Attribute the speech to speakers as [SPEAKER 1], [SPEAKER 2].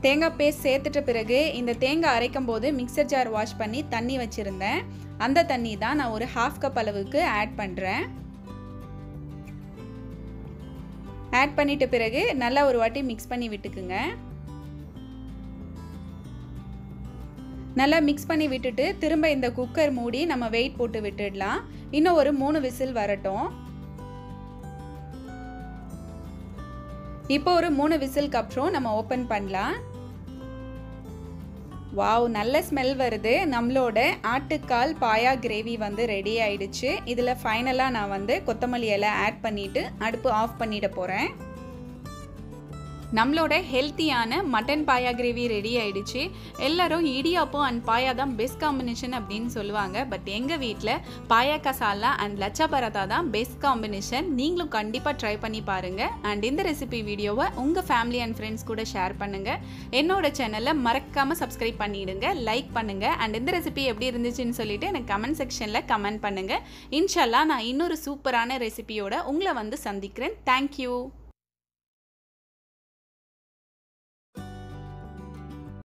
[SPEAKER 1] தேங்காய் பேஸ்ட் சேர்த்துட்ட பிறகு இந்த தேங்காய் அரைக்கும் போது மிக்சர் ஜார் வாஷ் பண்ணி தண்ணி வச்சுருந்தேன் அந்த தண்ணி தான் நான் ஒரு ஹாஃப் கப் அளவுக்கு ஆட் பண்ணுறேன் ஆட் பண்ணிட்ட பிறகு நல்லா ஒரு வாட்டி மிக்ஸ் பண்ணி விட்டுக்குங்க நல்லா மிக்ஸ் பண்ணி விட்டுட்டு திரும்ப இந்த குக்கர் மூடி நம்ம வெயிட் போட்டு விட்டுடலாம் இன்னும் ஒரு மூணு விசில் வரட்டும் இப்போ ஒரு மூணு விசிலுக்கு அப்புறம் நம்ம ஓப்பன் பண்ணலாம் வாவ் நல்ல ஸ்மெல் வருது நம்மளோட ஆட்டுக்கால் பாயா கிரேவி வந்து ரெடி ஆயிடுச்சு இதில் ஃபைனலாக நான் வந்து கொத்தமல்லி இலை ஆட் பண்ணிவிட்டு அடுப்பு ஆஃப் பண்ணிட போகிறேன் நம்மளோட ஹெல்த்தியான மட்டன் பாயா கிரேவி ரெடி ஆயிடுச்சு எல்லாரும் இடியாப்பம் அண்ட் பாயா தான் பெஸ்ட் காம்பினேஷன் அப்படின்னு சொல்லுவாங்க பட் எங்கள் வீட்டில் பாயா கசாலா அண்ட் லச்சா பராத்தா தான் பெஸ்ட் காம்பினேஷன் நீங்களும் கண்டிப்பாக ட்ரை பண்ணி பாருங்கள் அண்ட் இந்த ரெசிபி வீடியோவை உங்கள் ஃபேமிலி அண்ட் ஃப்ரெண்ட்ஸ் கூட ஷேர் பண்ணுங்கள் என்னோட சேனலை மறக்காமல் சப்ஸ்கிரைப் பண்ணிடுங்க லைக் பண்ணுங்கள் அண்ட் இந்த ரெசிபி எப்படி இருந்துச்சுன்னு சொல்லிட்டு எனக்கு கமெண்ட் செக்ஷனில் கமெண்ட் பண்ணுங்கள் இன்ஷால்லா நான் இன்னொரு சூப்பரான ரெசிபியோட உங்களை வந்து சந்திக்கிறேன் தேங்க்யூ